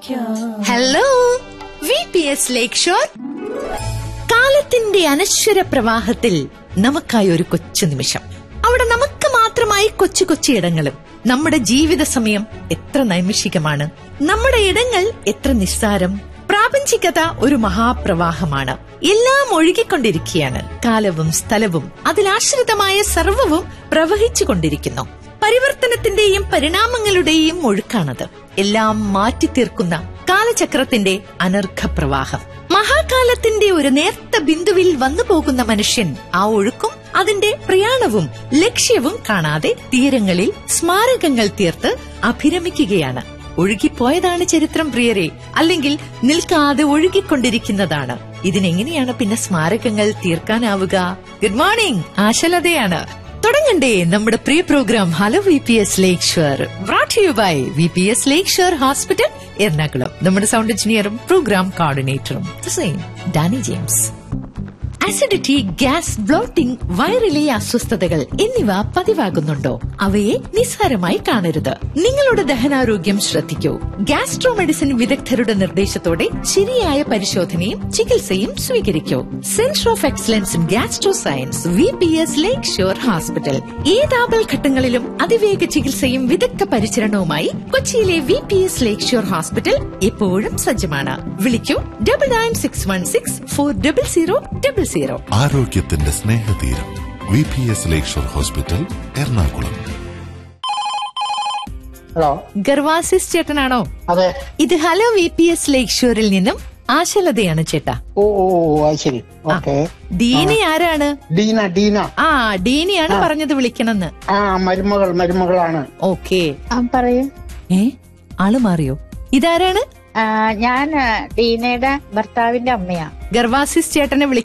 hello V P S Lakeshore കാലത്തിന്റെ അനശ്വര പ്രവാഹത്തിൽ നമുക്കായി ഒരു കൊച്ചു നിമിഷം അവിടെ നമുക്ക് മാത്രമായി കൊച്ചു കൊച്ചു ഇടങ്ങളും നമ്മുടെ ജീവിത സമയം എത്ര നൈമിഷികമാണ് നമ്മുടെ ഇടങ്ങൾ എത്ര നിസ്സാരം പ്രാപഞ്ചികത ഒരു മഹാപ്രവാഹമാണ് എല്ലാം ഒഴുകിക്കൊണ്ടിരിക്കുകയാണ് കാലവും സ്ഥലവും അതിലാശ്രിതമായ സർവവും പ്രവഹിച്ചുകൊണ്ടിരിക്കുന്നു പരിവർത്തനത്തിന്റെയും പരിണാമങ്ങളുടെയും ഒഴുക്കാണത് എല്ലാം മാറ്റിത്തീർക്കുന്ന കാലചക്രത്തിന്റെ അനർഘ പ്രവാഹം മഹാകാലത്തിന്റെ ഒരു നേർത്ത ബിന്ദുവിൽ വന്നു പോകുന്ന മനുഷ്യൻ ആ ഒഴുക്കും അതിന്റെ പ്രയാണവും ലക്ഷ്യവും കാണാതെ തീരങ്ങളിൽ സ്മാരകങ്ങൾ തീർത്ത് അഭിരമിക്കുകയാണ് ഒഴുകിപ്പോയതാണ് ചരിത്രം പ്രിയരെ അല്ലെങ്കിൽ നിൽക്കാതെ ഒഴുകിക്കൊണ്ടിരിക്കുന്നതാണ് ഇതിനെങ്ങനെയാണ് പിന്നെ സ്മാരകങ്ങൾ തീർക്കാനാവുക ഗുഡ് മോർണിംഗ് ആശലതയാണ് തുടങ്ങണ്ടേ നമ്മുടെ പ്രിയ programme hello V P S Lakeshore brought you by V P S Lakeshore hospital Ernakulam നമ്മുടെ സൗണ്ട് എഞ്ചിനീയറും പ്രോഗ്രാം കോർഡിനേറ്ററും same Danny James acidity gas bloating വയറിലെ അസ്വസ്ഥതകൾ എന്നിവ പതിവാകുന്നുണ്ടോ അവയെ നിസ്സാരമായി കാണരുത് നിങ്ങളുടെ ദഹനാരോഗ്യം ശ്രദ്ധിക്കൂ ഗ്യാസ്ട്രോ മെഡിസിൻ വിദഗ്ധരുടെ നിർദ്ദേശത്തോടെ ശരിയായ പരിശോധനയും ചികിത്സയും സ്വീകരിക്കൂ centre of excellence in gastro science V P S Lakeshore hospital ഏതാപൽ ഘട്ടങ്ങളിലും അതിവേഗ ചികിത്സയും വിദഗ്ധ പരിചരണവുമായി കൊച്ചിയിലെ V P S Lakeshore hospital എപ്പോഴും സജ്ജമാണ് വിളിക്കൂ double nine six one six four double zero double zero ആരോഗ്യത്തിന്റെ സ്നേഹതീരം V P S Lakeshore hospital Ernakulam hello Gervasis ചേട്ടനാണോ അതെ ഇത് ഹലോ വി പി എസ് ലേക്ക് ഷോറിൽ നിന്നും ആശലതയാണ് ചേട്ടാ ഓ ഓ ഓ, അത് ശരി ഓക്കെ ഡീനി ആരാണ് ഡീന ഡീന ആ ഡീനിയാണ് പറഞ്ഞത് വിളിക്കണമെന്ന് ആ മരുമകൾ മരുമകളാണ് ഓക്കേ ആ പറയൂ ഏ ആള് മാറിയോ ഇതാരാണ് ആ, ഞാൻ ടീനയുടെ ഭർത്താവിന്റെ അമ്മയാ ഗർവാസിസ് ചേട്ടനെ